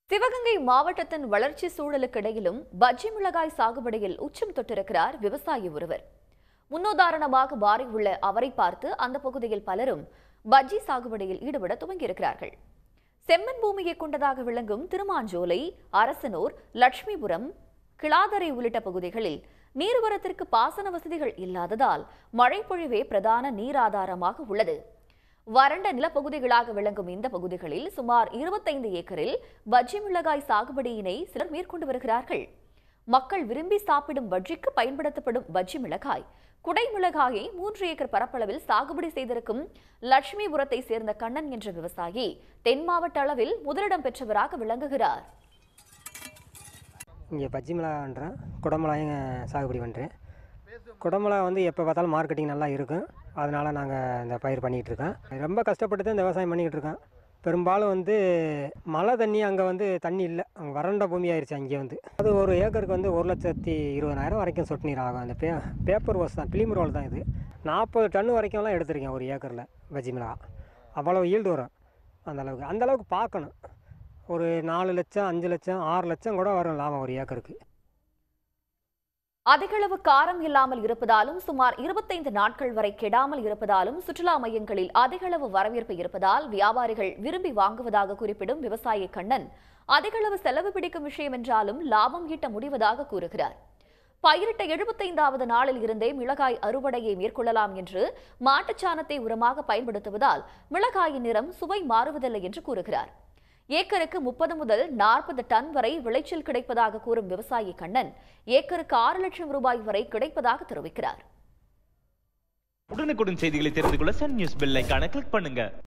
சிவகங்கை மாவட்டத்தின் வளர்ச்சி சூழலுக்கு இடையிலும் பஜ்ஜி மிளகாய் சாகுபடியில் உச்சம் தொட்டிருக்கிறார் விவசாயி ஒருவர் முன்னுதாரணமாக மாறியுள்ள அவரை பார்த்து அந்த பகுதியில் பலரும் பஜ்ஜி சாகுபடியில் ஈடுபட துவங்கியிருக்கிறார்கள் செம்மண் பூமியை கொண்டதாக விளங்கும் திருமாஞ்சோலை அரசனூர் லட்சுமிபுரம் கிளாதரை உள்ளிட்ட பகுதிகளில் நீர்வரத்திற்கு பாசன வசதிகள் இல்லாததால் மழைப்பொழிவே பிரதான நீராதாரமாக உள்ளது வறண்ட நிலப்பகுதிகளாக விளங்கும் இந்த பகுதிகளில் சுமார் இருபத்தைந்து ஏக்கரில் பஜ்ஜி மிளகாய் சாகுபடியினை சிலர் மேற்கொண்டு வருகிறார்கள் மக்கள் விரும்பி சாப்பிடும் பஜ்ஜிக்கு பயன்படுத்தப்படும் பஜ்ஜி மிளகாய் குடை மிளகாயை மூன்று ஏக்கர் பரப்பளவில் சாகுபடி செய்திருக்கும் லட்சுமிபுரத்தை சேர்ந்த கண்ணன் என்ற விவசாயி தென் மாவட்ட அளவில் முதலிடம் பெற்றவராக விளங்குகிறார் இங்கே பஜ்ஜி மிளகா பண்ணுறேன் குடமிளகாயும் சாகுபடி பண்ணுறேன் குடமிளகா வந்து எப்போ பார்த்தாலும் மார்க்கெட்டிங் நல்லா இருக்கும் அதனால் நாங்கள் இந்த பயிர் பண்ணிகிட்டு இருக்கோம் ரொம்ப கஷ்டப்பட்டு தான் இந்த விவசாயம் பண்ணிக்கிட்டு இருக்கோம் பெரும்பாலும் வந்து மழை தண்ணி அங்கே வந்து தண்ணி இல்லை அங்கே வறண்ட பூமி ஆயிடுச்சு அங்கே வந்து அது ஒரு ஏக்கருக்கு வந்து ஒரு லட்சத்தி இருபதாயிரம் வரைக்கும் சொட்டு நீர் ஆகும் அந்த பே பேப்பர் வாஷ் தான் பிலிம் ரோல் தான் இது நாற்பது டன் வரைக்கும்லாம் எடுத்திருக்கேன் ஒரு ஏக்கரில் பஜ்ஜி மிளகா அவ்வளோ ஈல்டு வரும் அந்த அளவுக்கு அந்த அளவுக்கு பார்க்கணும் ஒரு நாலு லட்சம் அஞ்சு லட்சம் ஆறு லட்சம் கூட வரும் லாபம் ஒரு ஏக்கருக்கு அதிகளவு காரம் இல்லாமல் இருப்பதாலும் சுமார் இருபத்தைந்து நாட்கள் வரை கெடாமல் இருப்பதாலும் சுற்றுலா மையங்களில் அதிகளவு வரவேற்பு இருப்பதால் வியாபாரிகள் விரும்பி வாங்குவதாக குறிப்பிடும் விவசாயி கண்ணன் அதிகளவு செலவு பிடிக்கும் விஷயம் என்றாலும் லாபம் ஈட்ட முடிவதாக கூறுகிறார் பயிரிட்ட எழுபத்தைந்தாவது நாளில் இருந்தே மிளகாய் அறுவடையை மேற்கொள்ளலாம் என்று மாட்டுச்சாணத்தை உரமாக பயன்படுத்துவதால் மிளகாயின் நிறம் சுவை மாறுவதில்லை என்று கூறுகிறார் ஏக்கருக்கு முப்பது முதல் நாற்பது டன் வரை விளைச்சல் கிடைப்பதாக கூறும் விவசாயி கண்ணன் ஏக்கருக்கு ஆறு லட்சம் ரூபாய் வரை கிடைப்பதாக தெரிவிக்கிறார் உடனுக்குடன் செய்திகளை தெரிந்து கொள்ள சன் நியூஸ் பெல் ஐகானை கிளிக் பண்ணுங்க